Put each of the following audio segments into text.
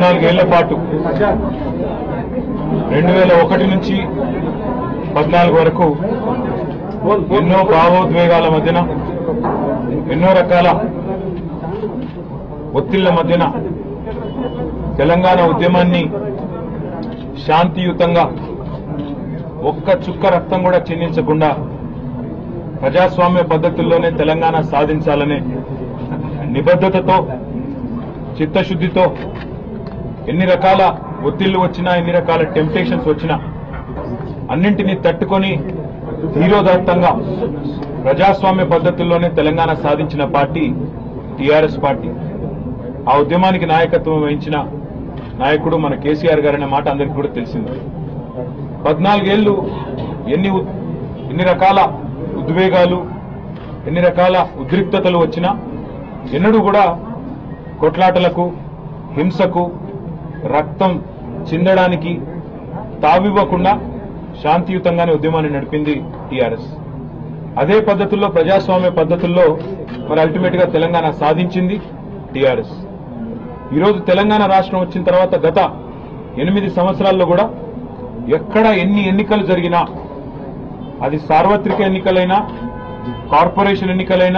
పద్నాలుగేళ్ల పాటు రెండు వేల ఒకటి నుంచి పద్నాలుగు వరకు ఎన్నో భావోద్వేగాల మధ్యన ఎన్నో రకాల ఒత్తిళ్ల మధ్యన తెలంగాణ ఉద్యమాన్ని శాంతియుతంగా ఒక్క చుక్క రక్తం కూడా చిందించకుండా ప్రజాస్వామ్య పద్ధతుల్లోనే తెలంగాణ సాధించాలనే నిబద్ధతతో చిత్తశుద్ధితో ఎన్ని రకాల ఒత్తిళ్లు వచ్చినా ఎన్ని రకాల టెంప్టేషన్స్ వచ్చినా అన్నింటినీ తట్టుకొని ధీరోదత్తంగా ప్రజాస్వామ్య పద్ధతుల్లోనే తెలంగాణ సాధించిన పార్టీ టీఆర్ఎస్ పార్టీ ఆ ఉద్యమానికి నాయకత్వం వహించిన నాయకుడు మన కేసీఆర్ గారనే మాట అందరికీ కూడా తెలిసింది పద్నాలుగేళ్లు ఎన్ని ఉద్- ఎన్ని రకాల ఉద్వేగాలు ఎన్ని రకాల ఉద్రిక్తతలు వచ్చినా ఎన్నడూ కూడా కొట్లాటలకు హింసకు రక్తం చిందడానికి తావివ్వకుండా శాంతియుతంగానే ఉద్యమాన్ని నడిపింది టీఆర్ఎస్ అదే పద్ధతుల్లో ప్రజాస్వామ్య పద్ధతుల్లో మరి అల్టిమేట్ గా తెలంగాణ సాధించింది టీఆర్ఎస్ ఈరోజు తెలంగాణ రాష్ట్రం వచ్చిన తర్వాత గత ఎనిమిది సంవత్సరాల్లో కూడా ఎక్కడ ఎన్ని ఎన్నికలు జరిగినా అది సార్వత్రిక ఎన్నికలైనా కార్పొరేషన్ ఎన్నికలైనా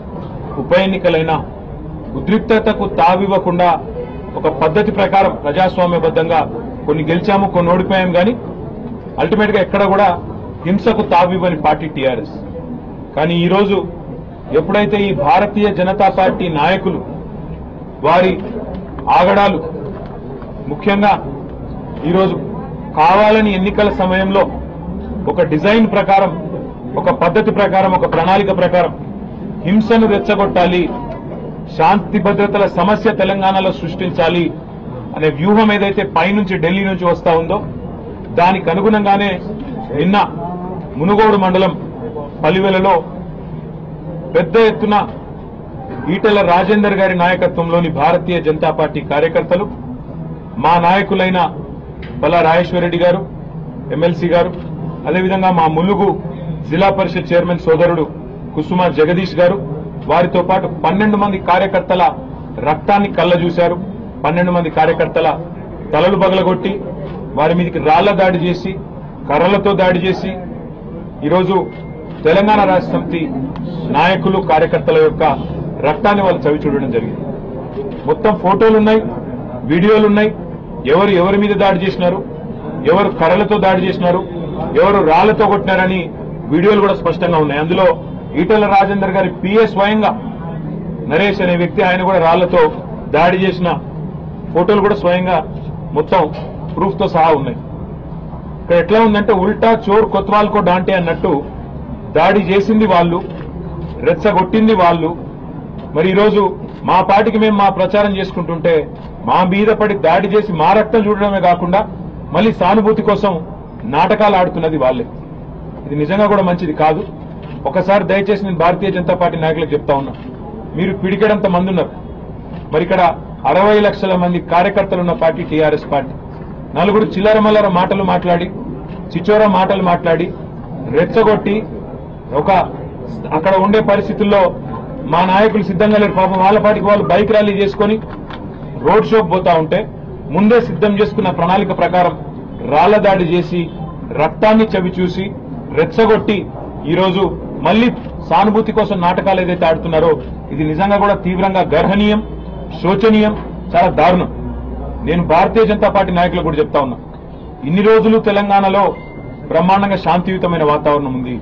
ఉప ఎన్నికలైనా ఉద్రిక్తతకు తావివ్వకుండా ఒక పద్ధతి ప్రకారం ప్రజాస్వామ్యబద్ధంగా కొన్ని గెలిచాము కొన్ని ఓడిపోయాం కానీ అల్టిమేట్ గా ఎక్కడ కూడా హింసకు తావివ్వని పార్టీ టీఆర్ఎస్ కానీ ఈరోజు ఎప్పుడైతే ఈ భారతీయ జనతా పార్టీ నాయకులు వారి ఆగడాలు ముఖ్యంగా ఈరోజు కావాలని ఎన్నికల సమయంలో ఒక డిజైన్ ప్రకారం ఒక పద్ధతి ప్రకారం ఒక ప్రణాళిక ప్రకారం హింసను రెచ్చగొట్టాలి శాంతి భద్రతల సమస్య తెలంగాణలో సృష్టించాలి అనే వ్యూహం ఏదైతే పైనుంచి ఢిల్లీ నుంచి వస్తా ఉందో దానికి అనుగుణంగానే నిన్న మునుగోడు మండలం పలివెలలో పెద్ద ఎత్తున ఈటెల రాజేందర్ గారి నాయకత్వంలోని భారతీయ జనతా పార్టీ కార్యకర్తలు మా నాయకులైన బల రాజేశ్వరరెడ్డి గారు ఎమ్మెల్సీ గారు అదేవిధంగా మా ములుగు జిల్లా పరిషత్ చైర్మన్ సోదరుడు కుసుమ జగదీష్ గారు వారితో పాటు పన్నెండు మంది కార్యకర్తల రక్తాన్ని కళ్ళ చూశారు పన్నెండు మంది కార్యకర్తల తలలు బగలగొట్టి వారి మీదకి రాళ్ల దాడి చేసి కర్రలతో దాడి చేసి ఈరోజు తెలంగాణ రాష్ట్ర సమితి నాయకులు కార్యకర్తల యొక్క రక్తాన్ని వాళ్ళు చవి చూడడం జరిగింది మొత్తం ఫోటోలు ఉన్నాయి వీడియోలు ఉన్నాయి ఎవరు ఎవరి మీద దాడి చేసినారు ఎవరు కర్రలతో దాడి చేసినారు ఎవరు రాళ్లతో కొట్టినారని వీడియోలు కూడా స్పష్టంగా ఉన్నాయి అందులో ఈటెల రాజేందర్ గారి పిఏ స్వయంగా నరేష్ అనే వ్యక్తి ఆయన కూడా రాళ్లతో దాడి చేసిన ఫోటోలు కూడా స్వయంగా మొత్తం ప్రూఫ్ తో సహా ఉన్నాయి ఇక్కడ ఎట్లా ఉందంటే ఉల్టా చోర్ కొత్వాల్కో డాంటే అన్నట్టు దాడి చేసింది వాళ్ళు రెచ్చగొట్టింది వాళ్ళు మరి ఈరోజు మా పార్టీకి మేము మా ప్రచారం చేసుకుంటుంటే మా మీద పడి దాడి చేసి మా రక్తం చూడడమే కాకుండా మళ్ళీ సానుభూతి కోసం నాటకాలు ఆడుతున్నది వాళ్ళే ఇది నిజంగా కూడా మంచిది కాదు ఒకసారి దయచేసి నేను భారతీయ జనతా పార్టీ నాయకులకు చెప్తా ఉన్నా మీరు పిడికెడంత మంది ఉన్నారు మరి ఇక్కడ అరవై లక్షల మంది కార్యకర్తలు ఉన్న పార్టీ టీఆర్ఎస్ పార్టీ నలుగురు చిల్లర మల్లర మాటలు మాట్లాడి చిచోర మాటలు మాట్లాడి రెచ్చగొట్టి ఒక అక్కడ ఉండే పరిస్థితుల్లో మా నాయకులు సిద్ధంగా లేరు పాపం వాళ్ళ పాటికి వాళ్ళు బైక్ ర్యాలీ చేసుకొని రోడ్ షోకి పోతా ఉంటే ముందే సిద్ధం చేసుకున్న ప్రణాళిక ప్రకారం రాళ్ల దాడి చేసి రక్తాన్ని చవి చూసి రెచ్చగొట్టి ఈరోజు మళ్ళీ సానుభూతి కోసం నాటకాలు ఏదైతే ఆడుతున్నారో ఇది నిజంగా కూడా తీవ్రంగా గర్హనీయం శోచనీయం చాలా దారుణం నేను భారతీయ జనతా పార్టీ నాయకులకు కూడా చెప్తా ఉన్నా ఇన్ని రోజులు తెలంగాణలో బ్రహ్మాండంగా శాంతియుతమైన వాతావరణం ఉంది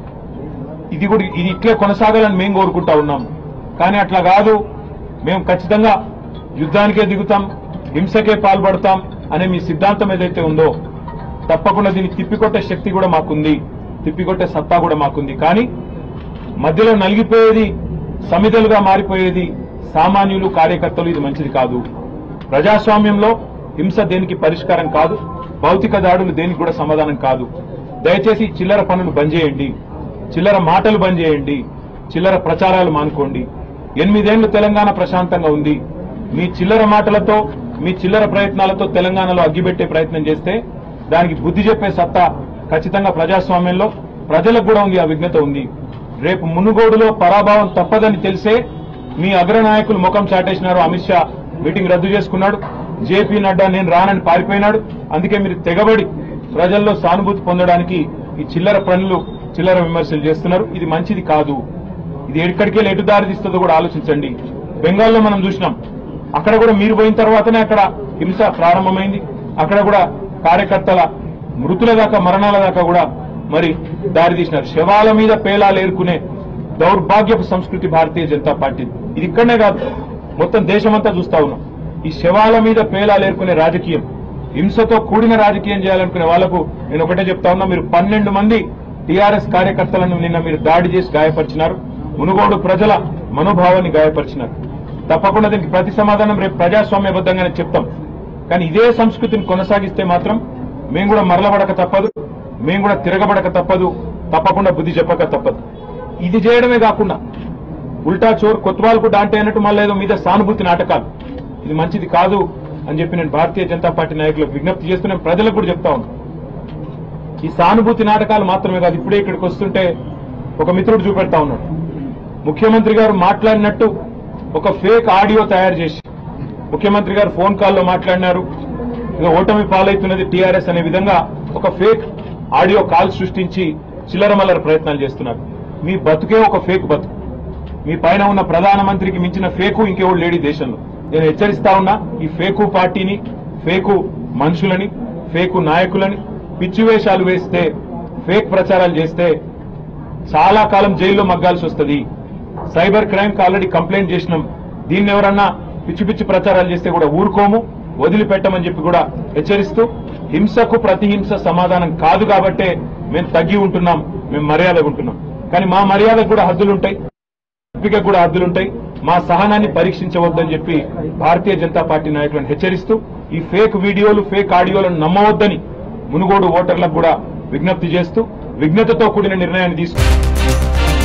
ఇది కూడా ఇది ఇట్లే కొనసాగాలని మేము కోరుకుంటా ఉన్నాం కానీ అట్లా కాదు మేము ఖచ్చితంగా యుద్ధానికే దిగుతాం హింసకే పాల్పడతాం అనే మీ సిద్ధాంతం ఏదైతే ఉందో తప్పకుండా దీన్ని తిప్పికొట్టే శక్తి కూడా మాకుంది తిప్పికొట్టే సత్తా కూడా మాకుంది కానీ మధ్యలో నలిగిపోయేది సమిధలుగా మారిపోయేది సామాన్యులు కార్యకర్తలు ఇది మంచిది కాదు ప్రజాస్వామ్యంలో హింస దేనికి పరిష్కారం కాదు భౌతిక దాడులు దేనికి కూడా సమాధానం కాదు దయచేసి చిల్లర పనులు బంద్ చేయండి చిల్లర మాటలు బంద్ చేయండి చిల్లర ప్రచారాలు మానుకోండి ఎనిమిదేళ్లు తెలంగాణ ప్రశాంతంగా ఉంది మీ చిల్లర మాటలతో మీ చిల్లర ప్రయత్నాలతో తెలంగాణలో అగ్గిపెట్టే ప్రయత్నం చేస్తే దానికి బుద్ధి చెప్పే సత్తా ఖచ్చితంగా ప్రజాస్వామ్యంలో ప్రజలకు కూడా ఉంది ఆ విఘ్నత ఉంది రేపు మునుగోడులో పరాభావం తప్పదని తెలిసే మీ అగ్రనాయకులు ముఖం చాటేసినారు అమిత్ షా మీటింగ్ రద్దు చేసుకున్నాడు జేపీ నడ్డా నేను రానని పారిపోయినాడు అందుకే మీరు తెగబడి ప్రజల్లో సానుభూతి పొందడానికి ఈ చిల్లర పనులు చిల్లర విమర్శలు చేస్తున్నారు ఇది మంచిది కాదు ఇది ఎక్కడికెళ్ళి ఎటు దారి తీస్తుందో కూడా ఆలోచించండి బెంగాల్లో మనం చూసినాం అక్కడ కూడా మీరు పోయిన తర్వాతనే అక్కడ హింస ప్రారంభమైంది అక్కడ కూడా కార్యకర్తల మృతుల దాకా మరణాల దాకా కూడా మరి దారి తీసినారు శవాల మీద పేలాలు ఏరుకునే దౌర్భాగ్యపు సంస్కృతి భారతీయ జనతా పార్టీ ఇది ఇక్కడనే కాదు మొత్తం దేశమంతా చూస్తా ఉన్నాం ఈ శవాల మీద పేలాలు ఏరుకునే రాజకీయం హింసతో కూడిన రాజకీయం చేయాలనుకునే వాళ్లకు నేను ఒకటే చెప్తా ఉన్నా మీరు పన్నెండు మంది టీఆర్ఎస్ కార్యకర్తలను నిన్న మీరు దాడి చేసి గాయపరిచినారు మునుగోడు ప్రజల మనోభావాన్ని గాయపరిచినారు తప్పకుండా దీనికి ప్రతి సమాధానం రేపు ప్రజాస్వామ్యబద్ధంగానే చెప్తాం కానీ ఇదే సంస్కృతిని కొనసాగిస్తే మాత్రం మేము కూడా మరలబడక తప్పదు మేము కూడా తిరగబడక తప్పదు తప్పకుండా బుద్ధి చెప్పక తప్పదు ఇది చేయడమే కాకుండా ఉల్టా చోర్ కొత్వాల్కు డాంటే అన్నట్టు మళ్ళీ ఏదో మీద సానుభూతి నాటకాలు ఇది మంచిది కాదు అని చెప్పి నేను భారతీయ జనతా పార్టీ నాయకులకు విజ్ఞప్తి చేస్తూ నేను ప్రజలకు కూడా చెప్తా ఉన్నాను ఈ సానుభూతి నాటకాలు మాత్రమే కాదు ఇప్పుడే ఇక్కడికి వస్తుంటే ఒక మిత్రుడు చూపెడతా ఉన్నాడు ముఖ్యమంత్రి గారు మాట్లాడినట్టు ఒక ఫేక్ ఆడియో తయారు చేసి ముఖ్యమంత్రి గారు ఫోన్ కాల్లో మాట్లాడినారు ఇక ఓటమి పాలవుతున్నది టీఆర్ఎస్ అనే విధంగా ఒక ఫేక్ ఆడియో కాల్ సృష్టించి చిల్లరమల్లర ప్రయత్నాలు చేస్తున్నారు మీ బతుకే ఒక ఫేక్ బతుకు మీ పైన ఉన్న ప్రధానమంత్రికి మించిన ఫేకు ఇంకెవడు లేడీ దేశంలో నేను హెచ్చరిస్తా ఉన్నా ఈ ఫేకు పార్టీని ఫేకు మనుషులని ఫేకు నాయకులని పిచ్చి వేషాలు వేస్తే ఫేక్ ప్రచారాలు చేస్తే చాలా కాలం జైల్లో మగ్గాల్సి వస్తుంది సైబర్ క్రైమ్ కి ఆల్రెడీ కంప్లైంట్ చేసినాం దీన్ని ఎవరన్నా పిచ్చి పిచ్చి ప్రచారాలు చేస్తే కూడా ఊరుకోము వదిలిపెట్టమని చెప్పి కూడా హెచ్చరిస్తూ హింసకు ప్రతిహింస సమాధానం కాదు కాబట్టే మేము తగ్గి ఉంటున్నాం మేము మర్యాదగా ఉంటున్నాం కానీ మా మర్యాదకు కూడా హద్దులుంటాయి ఓపికకు కూడా హద్దులుంటాయి మా సహనాన్ని పరీక్షించవద్దని చెప్పి భారతీయ జనతా పార్టీ నాయకులను హెచ్చరిస్తూ ఈ ఫేక్ వీడియోలు ఫేక్ ఆడియోలను నమ్మవద్దని మునుగోడు ఓటర్లకు కూడా విజ్ఞప్తి చేస్తూ విఘ్నతతో కూడిన నిర్ణయాన్ని తీసుకు